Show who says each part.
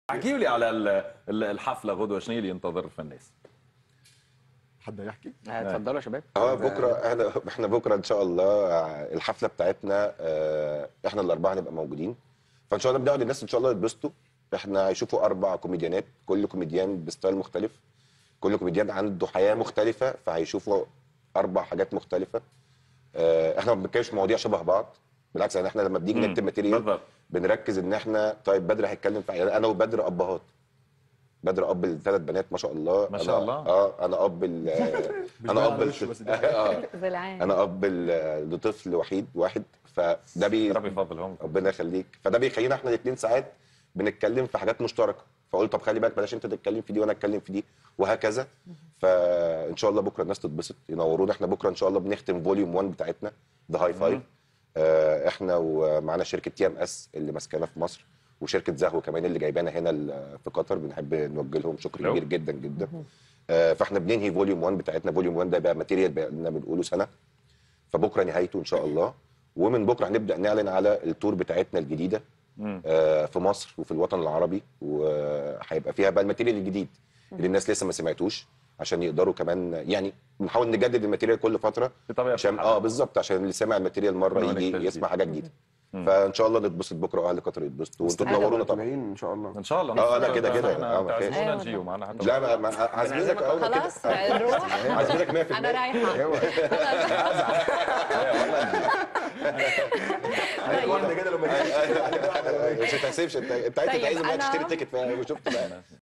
Speaker 1: احكي لي على ال- ال- الحفله غدوه شنو اللي ينتظر في الناس
Speaker 2: حد يحكي
Speaker 3: اتفضلوا يا شباب
Speaker 4: اه بكره احنا احنا بكره ان شاء الله الحفله بتاعتنا آه، احنا الاربعه هنبقى موجودين فان شاء الله بنقعد الناس ان شاء الله يتبسطوا احنا هيشوفوا اربع كوميديانات كل كوميديان بستايل مختلف كل كوميديان عنده حياه مختلفه فهيشوفوا اربع حاجات مختلفه آه، احنا ما بنتكلمش في مواضيع شبه بعض بالعكس يعني احنا لما بنيجي
Speaker 1: مم،
Speaker 4: نكتب ماتيريال
Speaker 1: بالضبط.
Speaker 4: بنركز ان احنا طيب بدر هيتكلم في يعني انا وبدر ابهات بدر اب الثلاث بنات ما شاء الله
Speaker 1: ما شاء
Speaker 4: أنا-
Speaker 1: الله.
Speaker 4: اه انا اب ال- انا اب
Speaker 2: وشه بس
Speaker 4: ال-
Speaker 2: ده.
Speaker 4: اه
Speaker 5: بالعين
Speaker 4: انا اب ل- لطفل وحيد واحد فده بي
Speaker 1: ربي يفضلهم
Speaker 4: ربنا يخليك فده بيخلينا احنا الاثنين ساعات بنتكلم في حاجات مشتركه فقلت طب خلي بالك بلاش انت تتكلم في دي وانا اتكلم في دي وهكذا فان شاء الله بكره الناس تتبسط ينورونا احنا بكره ان شاء الله بنختم فوليوم 1 بتاعتنا ذا هاي فايف آه، احنا ومعانا شركه تي ام اس اللي ماسكانا في مصر وشركه زهو كمان اللي جايبانا هنا ال- في قطر بنحب نوجه لهم شكر
Speaker 1: لو.
Speaker 4: كبير جدا جدا آه، فاحنا بننهي فوليوم 1 بتاعتنا فوليوم 1 ده بقى ماتيريال بقى لنا بنقوله سنه فبكره نهايته ان شاء الله ومن بكره هنبدا نعلن على التور بتاعتنا الجديده آه، في مصر وفي الوطن العربي وهيبقى فيها بقى الماتيريال الجديد اللي الناس لسه ما سمعتوش عشان يقدروا كمان يعني بنحاول نجدد الماتيريال كل فتره
Speaker 1: بطبيعة
Speaker 4: عشان
Speaker 1: الحال.
Speaker 4: اه بالظبط عشان اللي سمع الماتيريال مره
Speaker 1: إنه
Speaker 4: يجي
Speaker 1: نكتشف
Speaker 4: يسمع حاجه جديده فان شاء الله نتبسط بكره واهل قطر يتبسطوا وانتوا تنورونا طبعا
Speaker 2: طبعا ان شاء الله
Speaker 1: ان شاء الله
Speaker 4: آه، لا، كده- كده.
Speaker 1: احنا
Speaker 4: آه، ما فيش.
Speaker 1: تعزمونا
Speaker 5: أيوة.
Speaker 1: نجيو معنا حتى
Speaker 4: لا ما- ما عازمينك أهو كده.
Speaker 5: خلاص نروح
Speaker 4: عازمينك 100%
Speaker 5: انا رايحه طيب
Speaker 2: واحده كده لما
Speaker 4: مش هتحسبش انت انت عايز
Speaker 5: طيب،
Speaker 4: تعيز ما
Speaker 5: أنا-
Speaker 4: تشتري تيكت فشفت بقى